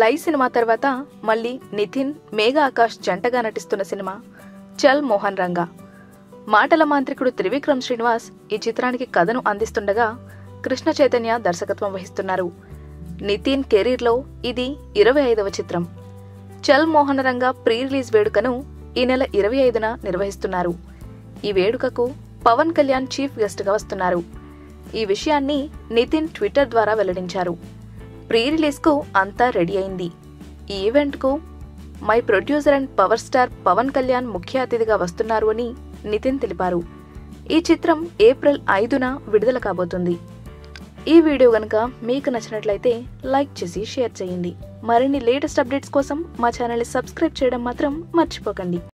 రై cinema తర్వాత మళ్ళీ నితిన్ మేఘా ఆకాష్ జంటగా నటిస్తున్న సినిమా చల్ మోహన్ రంగా మాటల మాంత్రికుడు త్రివిక్రమ్ శ్రీనివాస్ ఈ చిత్రానికి కథను అందిస్తుండగా కృష్ణ చైతన్య దర్శకత్వం వహిస్తున్నారు నితిన్ కెరీర్లో ఇది ఇరవై ఐదవ చిత్రం చల్ మోహన్ రంగా ప్రీ రిలీజ్ వేడుకను ఈ నెల ఇరవై ఐదున నిర్వహిస్తున్నారు ఈ వేడుకకు పవన్ కళ్యాణ్ చీఫ్ గెస్ట్గా వస్తున్నారు ఈ విషయాన్ని నితిన్ ట్విట్టర్ ద్వారా వెల్లడించారు ప్రీ రిలీజ్కు అంతా రెడీ అయింది ఈ ఈవెంట్కు my producer and power star Pawan Kalyan ముఖ్య అతిథిగా వస్తున్నారు అని నితిన్ తెలిపారు ఈ చిత్రం ఏప్రిల్ ఐదున విడుదల కాబోతుంది ఈ వీడియో గనుక మీకు నచ్చినట్లయితే లైక్ చేసి షేర్ చేయండి మరిన్ని లేటెస్ట్ అప్డేట్స్ కోసం మా ఛానల్ని సబ్స్క్రైబ్ చేయడం మాత్రం మర్చిపోకండి